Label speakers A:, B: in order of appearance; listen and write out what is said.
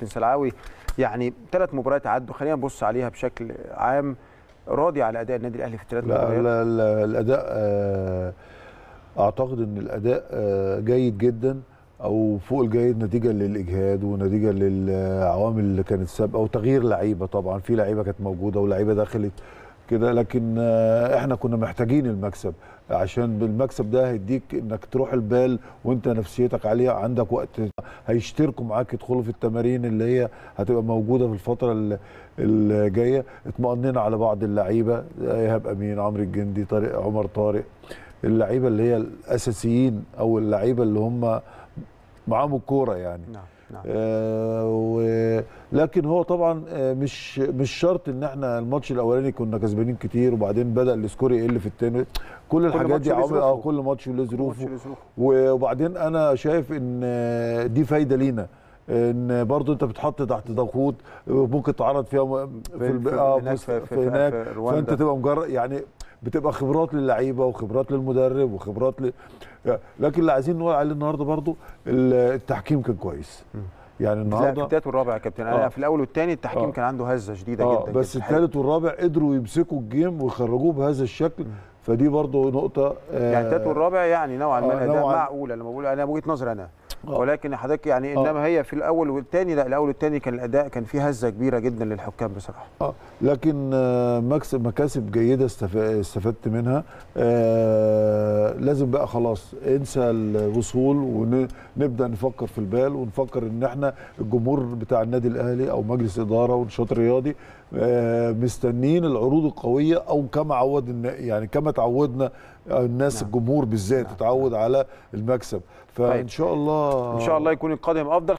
A: كابتن سلعاوي يعني ثلاث مباريات عدوا خلينا نبص عليها بشكل عام راضي على اداء النادي الاهلي في الثلاث
B: لا,
A: مباريات
B: لا, لا الاداء آه، اعتقد ان الاداء آه، جيد جدا او فوق الجيد نتيجه للاجهاد ونتيجه للعوامل اللي كانت سابقه وتغيير لعيبه طبعا في لعيبه كانت موجوده ولعيبه دخلت كده لكن آه، احنا كنا محتاجين المكسب عشان بالمكسب ده هيديك انك تروح البال وانت نفسيتك عاليه عندك وقت هيشتركوا معاك يدخلوا في التمارين اللي هي هتبقى موجوده في الفتره ال- الجايه اطمأننا على بعض اللعيبه ايهاب امين عمرو الجندي طارق عمر طارق اللعيبه اللي هي الاساسيين او اللعيبه اللي هم معاهم الكوره يعني
A: نعم نعم
B: آه و... لكن هو طبعا آه، مش مش شرط ان احنا الماتش الاولاني كنا كسبانين كتير وبعدين بدا السكور يقل في الثاني كل الحاجات
A: ماتش
B: دي
A: له
B: عوامل اه
A: ظروفه.
B: كل ماتش له
A: ماتش
B: ظروفه
A: لظروفه.
B: وبعدين انا شايف ان آه، دي فايده لينا ان برضو انت بتحط تحت ضغوط ممكن تعرض فيها م-
A: في-
B: الب-
A: في-
B: آه،
A: هناك
B: بص-
A: في- في-
B: في
A: في-
B: هناك
A: في رواندا.
B: فانت تبقى مجرد يعني بتبقى خبرات للعيبه وخبرات للمدرب وخبرات ل... لكن اللي عايزين نقول عليه النهارده برضو التحكيم كان كويس يعني
A: لا في
B: النهارده
A: الثالث والرابع يا كابتن انا
B: آه.
A: في الاول والثاني التحكيم
B: آه.
A: كان عنده هزه شديده
B: اه
A: جدا
B: بس
A: جداً.
B: الثالث والرابع قدروا يمسكوا الجيم ويخرجوه بهذا الشكل فدي برضو نقطه آه
A: يعني الثالث والرابع يعني نوعا ما
B: آه،
A: الاداء
B: نوعاً.
A: معقوله لما بقول انا وجهه نظري انا
B: آه.
A: ولكن حضرتك يعني
B: آه.
A: انما هي في الاول والثاني لا الاول والثاني كان الاداء كان فيه هزه كبيره جدا للحكام بصراحه
B: اه لكن آه، مكسب مكاسب جيده استف- استفدت منها آه لازم بقى خلاص انسى الوصول ونبدا نفكر في البال ونفكر ان احنا الجمهور بتاع النادي الاهلي او مجلس اداره والنشاط الرياضي آه مستنين العروض القويه او كما عود الن- يعني كما تعودنا الناس
A: نعم.
B: الجمهور بالذات
A: نعم.
B: اتعود على المكسب فان
A: طيب.
B: شاء الله
A: ان شاء الله يكون القادم افضل